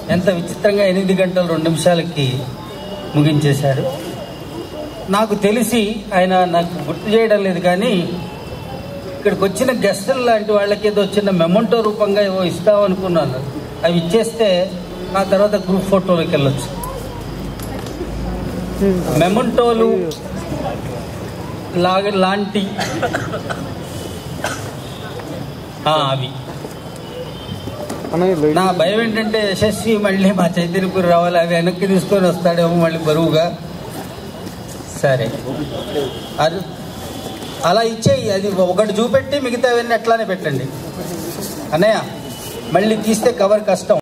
ఎంత విచిత్రంగా ఎనిమిది గంటల రెండు నిమిషాలకి ముగించేశారు నాకు తెలిసి ఆయన నాకు గుర్తు చేయడం లేదు కానీ ఇక్కడికి వచ్చిన గెస్టులు లాంటి వాళ్ళకి ఏదో చిన్న మెమంటో రూపంగా ఏవో ఇస్తాం అనుకున్నాను అవి ఇచ్చేస్తే ఆ తర్వాత గ్రూప్ ఫోటోలోకి వెళ్ళొచ్చు మెమంటోలు లాగ లాంటి ఆ, అవి అన్నయ్య లైట్ నా భయం ఏంటంటే యశస్వి మళ్ళీ మా చైతన్యపురి రావాలి అవి వెనక్కి తీసుకొని వస్తాడేమో మళ్ళీ బరువుగా సరే అది అలా ఇచ్చేయి అది ఒకటి చూపెట్టి మిగతావన్నీ అట్లానే పెట్టండి అన్నయ్య మళ్ళీ తీస్తే కవర్ కష్టం